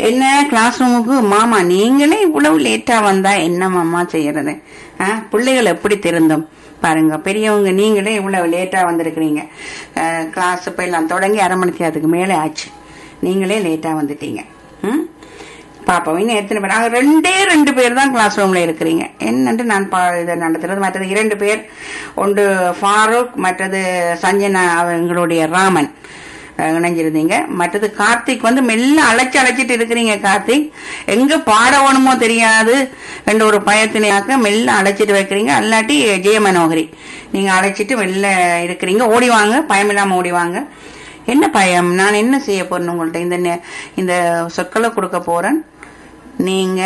என்ன கிளாஸ் ரூமுக்கு மாமா நீங்களே இவ்வளவு லேட்டா வந்தா என்ன மாமா செய்யறது ஆ, பிள்ளைகள் எப்படி திருந்தும் பாருங்க பெரியவங்க நீங்களே இவ்வளவு லேட்டா வந்திருக்கிறீங்க கிளாஸ் இப்ப எல்லாம் தொடங்கி அரை மணிக்கு அதுக்கு மேலே ஆச்சு நீங்களே லேட்டா வந்துட்டீங்க ம் பாப்போம் இன்னும் எத்தனை பேர் நாங்க ரெண்டே ரெண்டு பேர் தான் கிளாஸ் ரூம்ல இருக்கிறீங்க என்னன்ட்டு நான் பா இதை நடத்துறது மற்றது இரண்டு பேர் ஒன்று ஃபாரூக் மற்றது சஞ்சனா அவங்களுடைய ராமன் அஹ், இணைஞ்சிருந்தீங்க மற்றது கார்த்திக் வந்து மெல்ல அழைச்சு அழைச்சிட்டு இருக்கிறீங்க கார்த்திக் எங்க பாடவணுமோ தெரியாது என்ற ஒரு பயத்தினாக்க மெல்ல அழைச்சிட்டு வைக்கிறீங்க அல்லாட்டி ஜெய மனோகரி நீங்க அழைச்சிட்டு வெளில இருக்கிறீங்க ஓடி வாங்க பயமில்லாம ஓடி வாங்க என்ன பயம் நான் என்ன செய்ய போறேன் உங்கள்ட்ட இந்த நே- இந்த சொற்களை கொடுக்க போறேன் நீங்க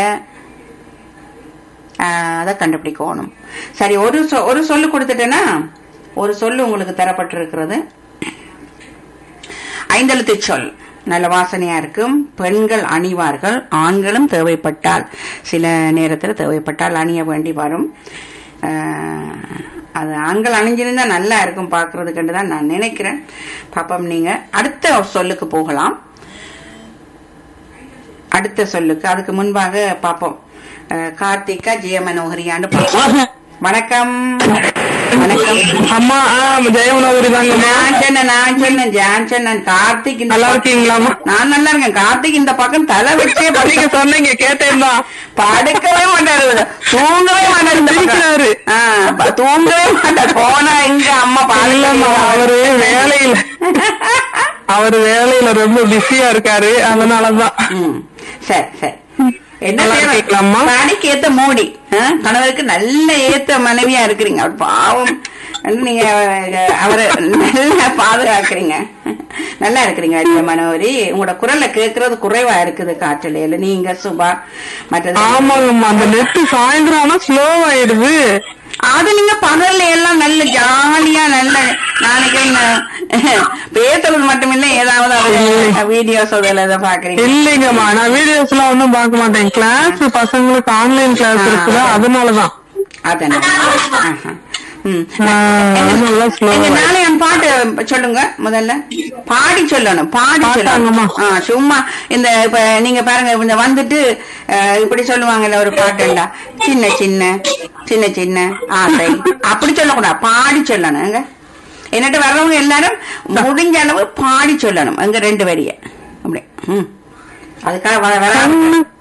ஆஹ், அதை கண்டுபிடிக்கணும் சரி ஒரு சொ- ஒரு சொல்லு கொடுத்துட்டேன்னா ஒரு சொல்லு உங்களுக்கு தரப்பட்டிருக்கிறது ஐந்தெழுத்து சொல் நல்ல வாசனையா இருக்கும் பெண்கள் அணிவார்கள் ஆண்களும் தேவைப்பட்டால் சில நேரத்தில் தேவைப்பட்டால் அணிய வேண்டி வரும் ஆஹ், அது ஆண்கள் அணிஞ்சிருந்தா நல்லா இருக்கும் பார்க்கறதுக்கு தான் நான் நினைக்கிறேன் பாப்போம் நீங்க அடுத்த ஒரு சொல்லுக்கு போகலாம் அடுத்த சொல்லுக்கு அதுக்கு முன்பாக பாப்போம் அஹ், கார்த்திகா ஜெயமனோகரியாண்டு பார்ப்போம். வணக்கம் வணக்கம் அம்மா ஆ, ஜெயமனோகரி தாங்கம்மா நான் சொன்னேன் நான் சொன்னேன் ஜான் சொன்னேன் கார்த்திக் இந்த நல்லா பக்கம்- இருக்கீங்களாம்மா நான் நல்லா இருக்கேன் கார்த்திக் இந்த பக்கம் தலை வச்சே நீங்க படுக்க சொன்னீங்க கேட்டேன்டா படுக்கவே மாட்டாரு தூங்கவே மாட்டாரு இந்த பக்கம். சிரிக்கிறாரு. ஆ, ப- தூங்கவே மாட்டாரு போனா எங்க அம்மா இல்லம்மா பாருங்க அவரு வேலையில அவரு வேலையில ரொம்ப பிஸியா இருக்காரு அதனாலதான் ம், சரி சரி என்ன நல்லா தேவை? இருக்கீங்களாம்மா? பணிக்கு ஏத்த மூடி ஆ? கணவருக்கு நல்ல ஏத்த மனைவியா இருக்கிறீங்க அவர் பாவம் வந்து நீங்க அஹ், அவரை நல்லா பாதுகாக்கிறீங்க நல்லா இருக்கிறீங்க அடிய மனோரி உங்களோட குரல்ல கேட்கறது குறைவா இருக்குது காற்றலையில நீங்க சுபா மற்றது ஆமாங்கம்மா அந்த நெட் சாயந்தரம் ஆனா ஸ்லோ ஆயிடுது அது நீங்க பகல்ல எல்லாம் நல்ல ஜாலியா நல்ல நாளைக்கு பேசுறது மட்டும் இல்ல ஏதாவது வீடியோஸ் அதில் பாக்குறீங்க இல்லைங்கம்மா நான் வீடியோஸ் எல்லாம் ஒன்னும் பார்க்க மாட்டேன் கிளாஸ் பசங்களுக்கு ஆன்லைன் கிளாஸ் இருக்குல்ல அதனாலதான் அதனால ஆஹா. ம். அதனால ஸ்லோ எங்க நாளைய பாட்டு சொல்லுங்க முதல்ல பாடி சொல்லணும் பாடி பாட்டாங்கம்மா. சொல்லணும் ஆ, சும்மா இந்த இப்ப நீங்க பாருங்க இந்த வந்துட்டு அஹ், இப்படி சொல்லுவாங்கல்ல ஒரு பாட்டுண்டா சின்ன சின்ன சின்ன சின்ன ஆசை அப்படி சொல்லக்கூடாது பாடி சொல்லணும் எங்க என்னட்டு வர்றவங்க எல்லாரும் முடிஞ்ச அளவு பாடி சொல்லணும் அங்க ரெண்டு வரிய அப்படி ம் அதுக்காக வர வர கண்ணு